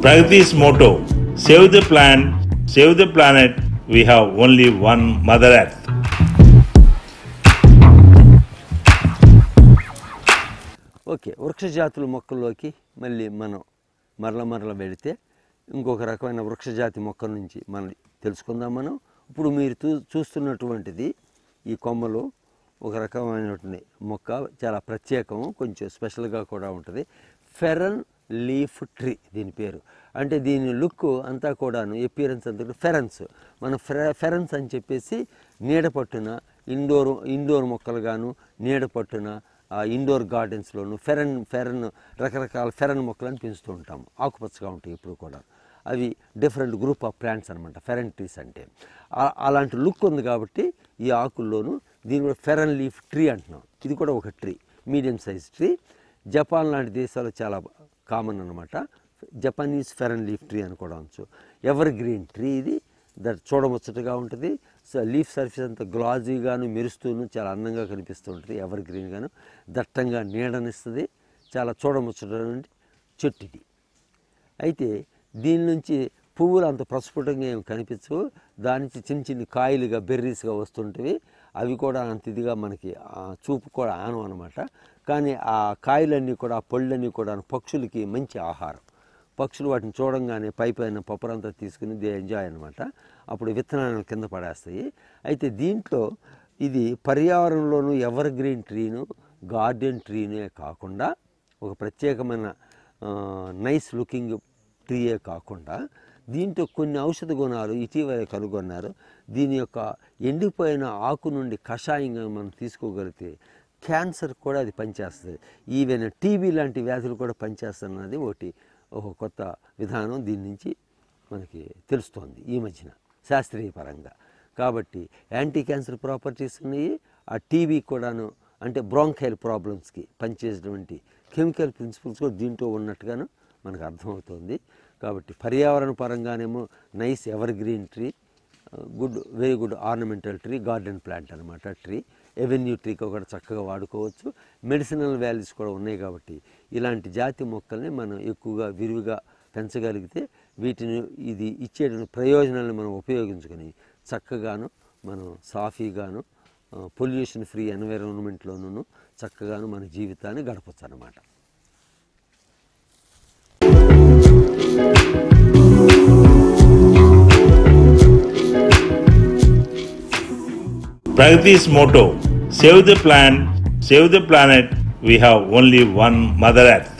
Pragati's motto Save the plant, save the planet, we have only one Mother Earth. Okay వృక్ష జాతుల మొక్కల్లోకి మళ్ళీ మనం మరల మరల వెళితే ఇంకొక రకమైన వృక్ష జాతి మొక్క నుంచి మనం తెలుసుకుందాం మనం ఇప్పుడు మీరు చూ చూస్తున్నటువంటిది ఈ కొమ్మలు ఒక రకమైనటువంటి మొక్క చాలా ప్రత్యేకం కొంచెం స్పెషల్గా కూడా ఉంటుంది ఫెరన్ లీఫ్ ట్రీ దీని పేరు అంటే దీని లుక్ అంతా కూడాను ఎపియరెన్స్ అంతా ఫెరన్స్ మన ఫెర ఫెరన్స్ అని చెప్పేసి నీడ పట్టున ఇండోర్ ఇండోర్ మొక్కలు గాను నీడ పట్టున ఆ ఇండోర్ గార్డెన్స్లోను ఫెరన్ ఫెరన్ రకరకాల ఫెరన్ మొక్కలను పెంచుతూ ఉంటాము ఆకుపచ్చగా ఉంటాయి ఇప్పుడు కూడా అవి డిఫరెంట్ గ్రూప్ ఆఫ్ ప్లాంట్స్ అనమాట ఫెరన్ ట్రీస్ అంటే ఆ- అలాంటి లుక్ ఉంది కాబట్టి ఈ ఆకుల్లోనూ దీని కూడా ఫెరన్ లీఫ్ ట్రీ అంటున్నాం ఇది కూడా ఒక tree medium size tree Japan లాంటి దేశాల్లో చాలా కామన్ అనమాట జపనీస్ ఫెరన్ లీఫ్ ట్రీ అని కూడా అనొచ్చు ఎవర్ గ్రీన్ ట్రీ ఇది దట్ చూడముచ్చటగా ఉంటుంది సో లీఫ్ సర్ఫేస్ అంతా గ్లాజీగాను మెరుస్తూను చాలా అందంగా కనిపిస్తూ ఉంటుంది ఎవర్ గ్రీన్గాను దట్టంగా నీడనిస్తుంది చాలా చూడముచ్చటటువంటి చెట్టు ఇది అయితే దీని నుంచి పువ్వులు అంత ప్రస్ఫుటంగా ఏమి కనిపించవు దాని నుంచి చిన్న చిన్న కాయలుగా బెర్రీస్గా వస్తుంటవి అవి కూడా అంత ఇదిగా మనకి ఆ చూపు కూడా ఆనం అనమాట కానీ ఆ కాయలన్నీ కూడా ఆ పళ్ళన్నీ కూడా పక్షులకి మంచి ఆహారం పక్షులు వాటిని చూడంగానే పై పైన పప్పురంతా తీసుకుని దే ఎంజాయ్ అనమాట అప్పుడు విత్తనాలు కింద పడేస్తాయి అయితే దీంట్లో ఇది పర్యావరణంలోనూ ఎవర్ గ్రీన్ ట్రీను గార్డెన్ ట్రీనే కాకుండా ఒక ప్రత్యేకమైన నైస్ లుకింగ్ ట్రీయే కాకుండా దీంట్లో కొన్ని ఔషధ గుణాలు ఇటీవల కనుగొన్నారు దీని యొక్క ఎండిపోయిన ఆకు నుండి కషాయంగా మనం తీసుకోగలిగితే క్యాన్సర్ కూడా అది పనిచేస్తుంది ఈవెన్ టీబీ లాంటి వ్యాధులు కూడా పనిచేస్తున్నది ఒకటి ఒక కొత్త విధానం దీని నుంచి మనకి తెలుస్తోంది ఈ మధ్యన శాస్త్రీయ పరంగా కాబట్టి యాంటీ క్యాన్సర్ ప్రాపర్టీస్ ఉన్నాయి ఆ టీబీ కూడాను అంటే బ్రాంకైల్ ప్రాబ్లమ్స్కి పనిచేసేటువంటి కెమికల్ ప్రిన్సిపల్స్ కూడా దీంట్లో ఉన్నట్టుగాను మనకు అర్థమవుతుంది కాబట్టి పర్యావరణ పరంగానేమో nice evergreen tree good very good ornamental tree garden plant అనమాట ట్రీ ఎవెన్యూ ట్రీకి కూడా చక్కగా వాడుకోవచ్చు మెడిసినల్ వాల్యూస్ కూడా ఉన్నాయి కాబట్టి ఇలాంటి జాతి మొక్కల్ని మనం ఎక్కువగా విరివిగా పెంచగలిగితే వీటిని ఇది ఇచ్చే ప్రయోజనాలను మనం ఉపయోగించుకొని చక్కగాను మనం సాఫీగాను పొల్యూషన్ ఫ్రీ ఎన్విరాన్మెంట్లోనూ చక్కగాను మన జీవితాన్ని గడపచ్చు అన్నమాట Pragati's motto Save the plant, save the planet, we have only one Mother Earth.